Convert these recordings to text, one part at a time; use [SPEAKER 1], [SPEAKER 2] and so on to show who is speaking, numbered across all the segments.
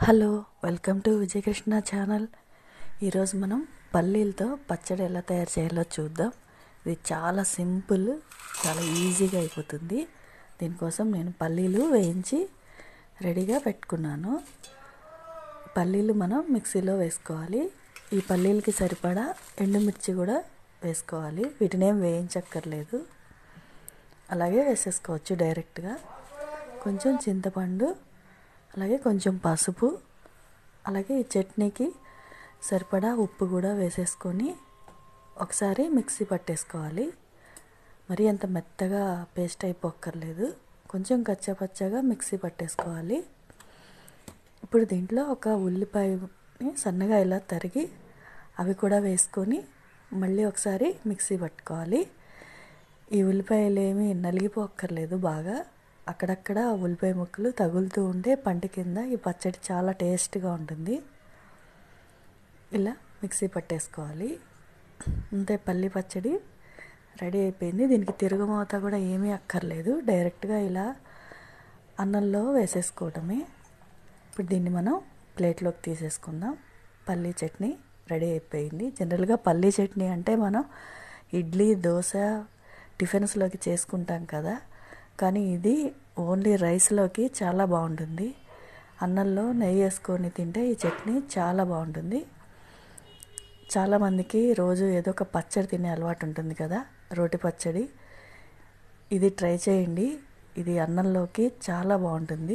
[SPEAKER 1] hello welcome to Vijayakrishna channel ఈరోజు మనం పల్లీలతో పచ్చడి ఎలా తయారు చేయాలో చూద్దాం ఇది చాలా సింపుల్ చాలా ఈజీగా అయిపోతుంది దీనికోసం నేను పల్లీలు వేయించి రెడీగా పెట్టుకున్నాను పల్లీలు మనం మిక్సీలో వేసుకోవాలి ఈ పల్లీలకి సరిపడా ఎండుమిర్చి కూడా వేసుకోవాలి వీటిని ఏం వేయించక్కర్లేదు అలాగే వేసేసుకోవచ్చు డైరెక్ట్గా కొంచెం చింతపండు అలాగే కొంచెం పసుపు అలాగే ఈ చట్నీకి సరిపడా ఉప్పు కూడా వేసేసుకొని ఒకసారి మిక్సీ పట్టేసుకోవాలి మరి అంత మెత్తగా పేస్ట్ అయిపోక్కర్లేదు కొంచెం కచ్చపచ్చగా మిక్సీ పట్టేసుకోవాలి ఇప్పుడు దీంట్లో ఒక ఉల్లిపాయని సన్నగా ఇలా తరిగి అవి కూడా వేసుకొని మళ్ళీ ఒకసారి మిక్సీ పట్టుకోవాలి ఈ ఉల్లిపాయలు ఏమీ నలిగిపోక్కర్లేదు బాగా అక్కడక్కడ ఉల్లిపాయ ముక్కలు తగులుతూ ఉంటే పంట కింద ఈ పచ్చడి చాలా టేస్ట్గా ఉంటుంది ఇలా మిక్సీ పట్టేసుకోవాలి అంతే పల్లి పచ్చడి రెడీ అయిపోయింది దీనికి తిరుగుమూత కూడా ఏమీ అక్కర్లేదు డైరెక్ట్గా ఇలా అన్నంలో వేసేసుకోవడమే ఇప్పుడు దీన్ని మనం ప్లేట్లోకి తీసేసుకుందాం పల్లీ చట్నీ రెడీ అయిపోయింది జనరల్గా పల్లీ చట్నీ అంటే మనం ఇడ్లీ దోశ టిఫిన్స్లోకి చేసుకుంటాం కదా కానీ ఇది ఓన్లీ రైస్లోకి చాలా బాగుంటుంది అన్నంలో నెయ్యి వేసుకొని తింటే ఈ చట్నీ చాలా బాగుంటుంది చాలామందికి రోజు ఏదో ఒక పచ్చడి తినే అలవాటు ఉంటుంది కదా రోటి పచ్చడి ఇది ట్రై చేయండి ఇది అన్నంలోకి చాలా బాగుంటుంది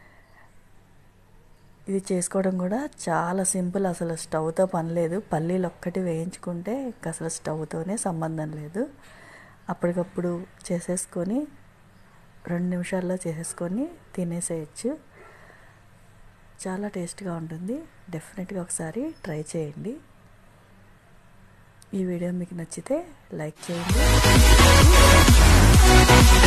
[SPEAKER 1] ఇది చేసుకోవడం కూడా చాలా సింపుల్ అసలు స్టవ్తో పని లేదు పల్లీలు ఒక్కటి వేయించుకుంటే అసలు స్టవ్తోనే సంబంధం లేదు అప్పటికప్పుడు చేసేసుకొని రెండు నిమిషాల్లో చేసేసుకొని తినేసేయచ్చు చాలా టేస్ట్గా ఉంటుంది డెఫినెట్గా ఒకసారి ట్రై చేయండి ఈ వీడియో మీకు నచ్చితే లైక్ చేయండి